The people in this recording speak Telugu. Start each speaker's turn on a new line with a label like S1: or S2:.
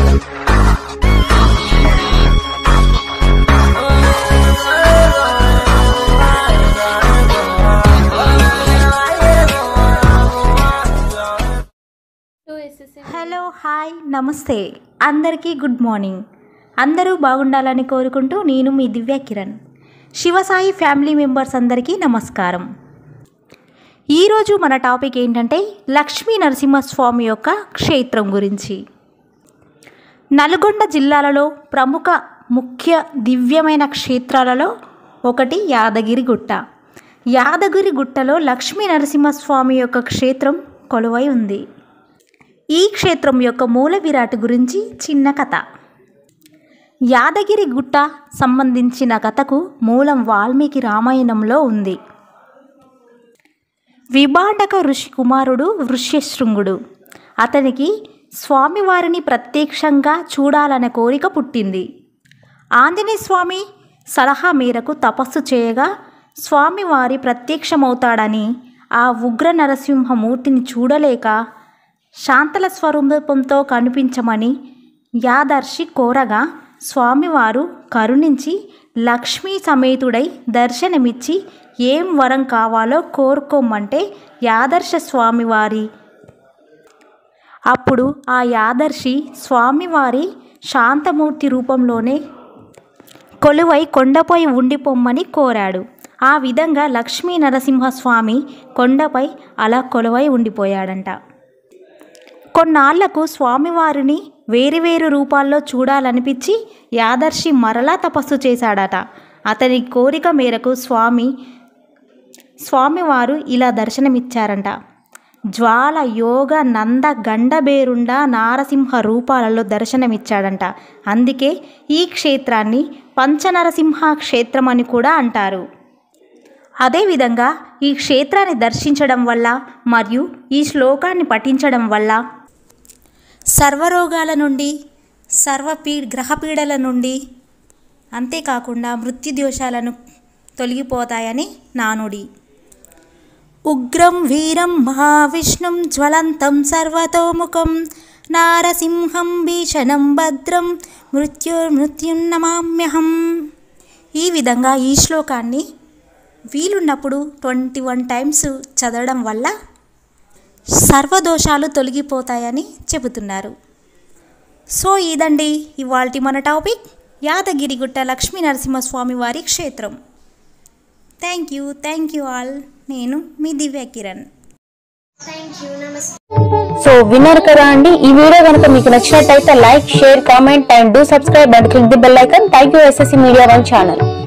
S1: హలో హాయ్ నమస్తే అందరికీ గుడ్ మార్నింగ్ అందరూ బాగుండాలని కోరుకుంటూ నేను మీ దివ్య కిరణ్ శివసాయి ఫ్యామిలీ మెంబర్స్ అందరికీ నమస్కారం ఈరోజు మన టాపిక్ ఏంటంటే లక్ష్మీ నరసింహస్వామి యొక్క క్షేత్రం గురించి నల్గొండ జిల్లాలలో ప్రముఖ ముఖ్య దివ్యమైన క్షేత్రాలలో ఒకటి యాదగిరి గుట్ట యాదగిరి గుట్టలో లక్ష్మీ నరసింహస్వామి యొక్క క్షేత్రం కొలువై ఉంది ఈ క్షేత్రం యొక్క మూల విరాట్ గురించి చిన్న కథ యాదగిరి గుట్ట సంబంధించిన కథకు మూలం వాల్మీకి రామాయణంలో ఉంది విభాండక ఋషి కుమారుడు వృష్యశృంగుడు అతనికి స్వామివారిని ప్రత్యక్షంగా చూడాలనే కోరిక పుట్టింది ఆంజనేయ స్వామి సలహా మేరకు తపస్సు చేయగా స్వామివారి ప్రత్యక్షమవుతాడని ఆ ఉగ్ర నరసింహమూర్తిని చూడలేక శాంతల స్వరూపంతో కనిపించమని యాదర్శి కోరగా స్వామివారు కరుణించి లక్ష్మీ సమేతుడై దర్శనమిచ్చి ఏం వరం కావాలో కోరుకోమంటే యాదర్శ స్వామివారి అప్పుడు ఆ యాదర్శి స్వామివారి శాంతమూర్తి రూపంలోనే కొలువై కొండపై ఉండిపోమ్మని కోరాడు ఆ విధంగా లక్ష్మీ నరసింహస్వామి కొండపై అలా కొలువై ఉండిపోయాడంట కొన్నాళ్లకు స్వామివారిని వేరువేరు రూపాల్లో చూడాలనిపించి యాదర్శి మరలా తపస్సు చేశాడట అతని కోరిక మేరకు స్వామి స్వామివారు ఇలా దర్శనమిచ్చారంట జ్వాల యోగ నంద గండబేరుండ నారసింహ రూపాలలో దర్శనమిచ్చాడంట అందుకే ఈ క్షేత్రాన్ని పంచనరసింహ క్షేత్రం అని కూడా అంటారు అదేవిధంగా ఈ క్షేత్రాన్ని దర్శించడం వల్ల మరియు ఈ శ్లోకాన్ని పఠించడం వల్ల సర్వరోగాల నుండి సర్వపీ గ్రహపీడల నుండి అంతేకాకుండా మృత్యుదోషాలను తొలగిపోతాయని నానుడి ఉగ్రం వీరం మహావిష్ణుం జ్వలంతం సర్వతోముఖం నారసింహం భీషణం భద్రం మృత్యుర్మృత్యున్నమామ్యహం ఈ విధంగా ఈ శ్లోకాన్ని వీలున్నప్పుడు ట్వంటీ వన్ టైమ్స్ చదవడం వల్ల సర్వదోషాలు తొలగిపోతాయని చెబుతున్నారు సో ఇదండి ఇవాల్టి మన టాపిక్ యాదగిరిగుట్ట లక్ష్మీ నరసింహస్వామి వారి క్షేత్రం thank you thank you all నేను మీ దివ్య కిరణ్
S2: సో విన్నారు కదా అండి ఈ వీడియో కనుక మీకు నచ్చినట్టయితే like share comment and do subscribe and click the bell icon thank you SSC media one channel